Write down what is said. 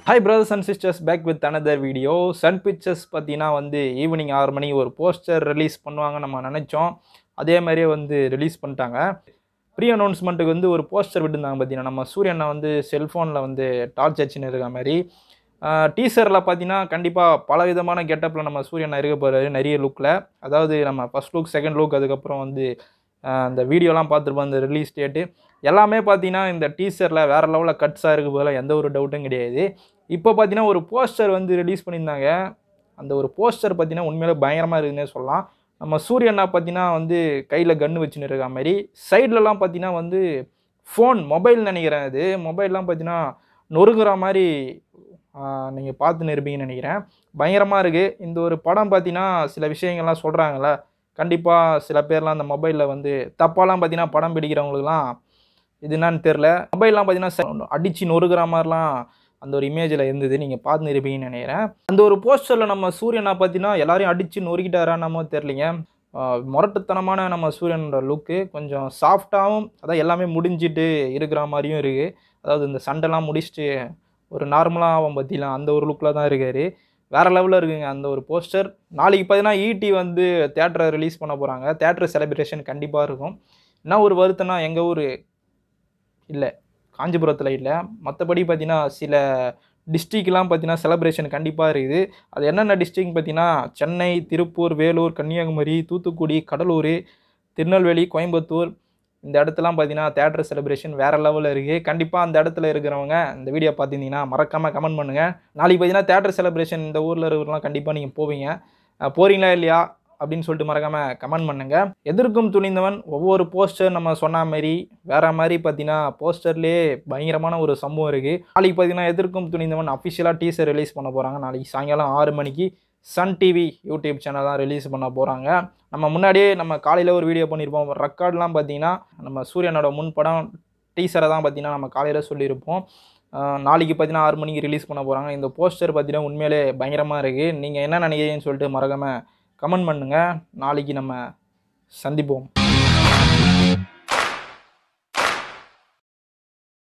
hi brothers and sisters back with another video Sun Pictures பார்த்தீங்கன்னா வந்து evening ஆறு மணி ஒரு போஸ்டர் ரிலீஸ் பண்ணுவாங்க நம்ம நினச்சோம் அதே மாதிரியே வந்து ரிலீஸ் பண்ணிட்டாங்க ப்ரீ அனௌன்ஸ்மெண்ட்டுக்கு வந்து ஒரு போஸ்டர் விட்டுருந்தாங்க பார்த்தீங்கன்னா நம்ம சூரியனை வந்து செல்ஃபோனில் வந்து டார்ச் அச்சுன்னு இருக்க மாதிரி டீசரில் பார்த்தீங்கன்னா கண்டிப்பாக பல விதமான கெட்டப்பில் நம்ம சூரியனை இருக்க போகிறாரு நிறைய லுக்கில் அதாவது நம்ம ஃபஸ்ட் லுக் செகண்ட் லுக் அதுக்கப்புறம் வந்து ஆஹ் அந்த வீடியோலாம் பார்த்துருப்போம் அந்த ரிலீஸ் டேட்டு எல்லாமே பார்த்தீங்கன்னா இந்த டீசரில் வேறு லெவலில் கட்ஸாக இருக்க போதில் எந்த ஒரு டவுட்டும் கிடையாது இப்போ பார்த்தீங்கன்னா ஒரு போஸ்டர் வந்து ரிலீஸ் பண்ணியிருந்தாங்க அந்த ஒரு போஸ்டர் பார்த்தீங்கன்னா உண்மையிலே பயங்கரமாக இருக்குன்னே சொல்லலாம் நம்ம சூரியனா பார்த்தீங்கன்னா வந்து கையில் கன்று வச்சுன்னு இருக்க மாதிரி சைட்லலாம் பார்த்தீங்கன்னா வந்து ஃபோன் மொபைல் நினைக்கிறேன் இது மொபைல்லாம் பார்த்தீங்கன்னா நொறுங்குற மாதிரி நீங்கள் பார்த்துன்னு இருப்பீங்கன்னு நினைக்கிறேன் பயங்கரமாக இருக்குது இந்த ஒரு படம் பார்த்தீங்கன்னா சில விஷயங்கள்லாம் சொல்கிறாங்கல்ல கண்டிப்பாக சில பேர்லாம் அந்த மொபைலில் வந்து தப்பாலாம் பார்த்தீங்கன்னா படம் பிடிக்கிறவங்களுக்குலாம் இது என்னன்னு தெரில மொபைல்லாம் பார்த்தீங்கன்னா அடித்து நொறுக்கிற மாதிரிலாம் அந்த ஒரு இமேஜில் இருந்தது நீங்கள் பார்த்து இருப்பீங்கன்னு நினைக்கிறேன் அந்த ஒரு போஸ்டரில் நம்ம சூரியனை பார்த்தீங்கன்னா எல்லாரையும் அடித்து நொறுக்கிட்டாரானமோ தெரிலிங்க ஆஹ் முரட்டுத்தனமான நம்ம சூரியனோட லுக்கு கொஞ்சம் சாஃப்டாகவும் அதான் எல்லாமே முடிஞ்சிட்டு இருக்கிற மாதிரியும் இருக்குது அதாவது இந்த சண்டைலாம் முடிச்சுட்டு ஒரு நார்மலாக அவன் பற்றிலாம் அந்த ஒரு லுக்கில் தான் இருக்கார் வேறு லெவலில் இருக்குங்க அந்த ஒரு போஸ்டர் நாளைக்கு பார்த்தீங்கன்னா ஈடி வந்து தேட்டரை ரிலீஸ் பண்ண போகிறாங்க தேட்டர் செலிப்ரேஷன் கண்டிப்பாக இருக்கும் என்ன ஒரு வருத்தம்னா எங்கள் ஊர் இல்லை காஞ்சிபுரத்தில் இல்லை மற்றபடி பார்த்தீங்கன்னா சில டிஸ்ட்ரிக்ட்லாம் பார்த்தீங்கன்னா செலிப்ரேஷன் கண்டிப்பாக இருக்குது அது என்னென்ன டிஸ்ட்ரிக்ட் பார்த்தீங்கன்னா சென்னை திருப்பூர் வேலூர் கன்னியாகுமரி தூத்துக்குடி கடலூர் திருநெல்வேலி கோயம்புத்தூர் இந்த இடத்துலாம் பார்த்தீங்கன்னா தேட்டர் செலிப்ரேஷன் வேறு லெவலில் இருக்குது கண்டிப்பாக அந்த இடத்துல இருக்கிறவங்க இந்த வீடியோ பார்த்துருந்தீங்கன்னா மறக்காமல் கமெண்ட் பண்ணுங்கள் நாளைக்கு பார்த்தீங்கன்னா தேட்டர் செலிப்ரேஷன் இந்த ஊரில் இருக்கிறவங்களாம் கண்டிப்பாக நீங்கள் போவீங்க அஹ் போறீங்களா இல்லையா அப்படின்னு சொல்லிட்டு மறக்காமல் கமெண்ட் பண்ணுங்கள் எதிர்க்கும் துணிந்தவன் ஒவ்வொரு போஸ்டர் நம்ம சொன்ன மாதிரி வேற மாதிரி பார்த்தீங்கன்னா போஸ்டர்லேயே பயங்கரமான ஒரு சம்பவம் இருக்குது நாளைக்கு பார்த்தீங்கன்னா எதிர்க்கும் துணிந்தவன் அஃபிஷியலாக டீசர் ரிலீஸ் பண்ண போகிறாங்க நாளைக்கு சாயங்காலம் ஆறு மணிக்கு சன் டிவி யூடியூப் சேனல் தான் ரிலீஸ் பண்ண போகிறாங்க நம்ம முன்னாடியே நம்ம காலையில் ஒரு வீடியோ பண்ணியிருப்போம் ரெக்கார்ட்லாம் பார்த்தீங்கன்னா நம்ம சூரியனோட முன் படம் டீசரை தான் பார்த்தீங்கன்னா நம்ம காலையில் சொல்லியிருப்போம் ஆஹ் நாளைக்கு பார்த்தீங்கன்னா ஆறு மணிக்கு ரிலீஸ் பண்ண போகிறாங்க இந்த போஸ்டர் பார்த்தீங்கன்னா உண்மையிலே பயங்கரமாக இருக்குது நீங்கள் என்ன நினைக்கிறீங்கன்னு சொல்லிட்டு மறக்காமல் கமெண்ட் பண்ணுங்கள் நாளைக்கு நம்ம சந்திப்போம்